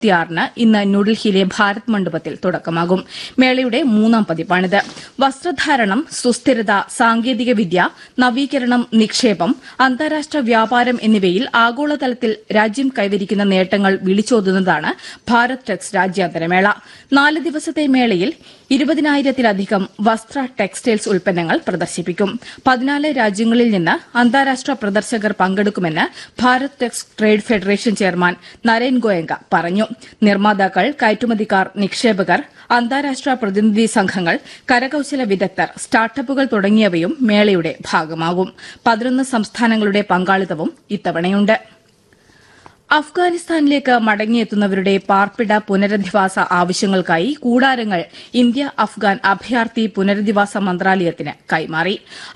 ാറിന് ഇന്ന് ന്യൂഡൽഹിയിലെ ഭാരത് മണ്ഡപത്തിൽ തുടക്കമാകും മേളയുടെ മൂന്നാം പതിപ്പാണിത് വസ്ത്രധാരണം സുസ്ഥിരത സാങ്കേതികവിദ്യ നവീകരണം നിക്ഷേപം അന്താരാഷ്ട്ര വ്യാപാരം എന്നിവയിൽ ആഗോളതലത്തിൽ രാജ്യം കൈവരിക്കുന്ന നേട്ടങ്ങൾ വിളിച്ചോതുന്നതാണ് ഭാരത് ടെക്സ് രാജ്യാന്തരമേള നാല് ദിവസത്തെ മേളയിൽ ഇരുപതിനായിരത്തിലധികം വസ്ത്ര ടെക്സ്റ്റൈൽസ് ഉൽപ്പന്നങ്ങൾ പ്രദർശിപ്പിക്കും പതിനാല് രാജ്യങ്ങളിൽ നിന്ന് അന്താരാഷ്ട്ര പ്രദർശകർ പങ്കെടുക്കുമെന്ന് Bharat Tex Trade Federation chairman Naren Goenka പറഞ്ഞു നിർമ്മാതാക്കൾ കയറ്റുമതിക്കാർ നിക്ഷേപകർ അന്താരാഷ്ട്ര പ്രതിനിധി സംഘങ്ങൾ കരകൌശല വിദഗ്ധർ സ്റ്റാർട്ടപ്പുകൾ തുടങ്ങിയവയും മേളയുടെ ഭാഗമാകും പതിനൊന്ന് സംസ്ഥാനങ്ങളുടെ പങ്കാളിത്തവും ഇത്തവണയുണ്ട് അഫ്ഗാനിസ്ഥാനിലേക്ക് മടങ്ങിയെത്തുന്നവരുടെ പാർപ്പിട പുനരധിവാസ ആവശ്യങ്ങൾക്കായി കൂടാരങ്ങൾ ഇന്ത്യ അഫ്ഗാൻ അഭയാർത്ഥി പുനരധിവാസ മന്ത്രാലയത്തിന് കൈമാറി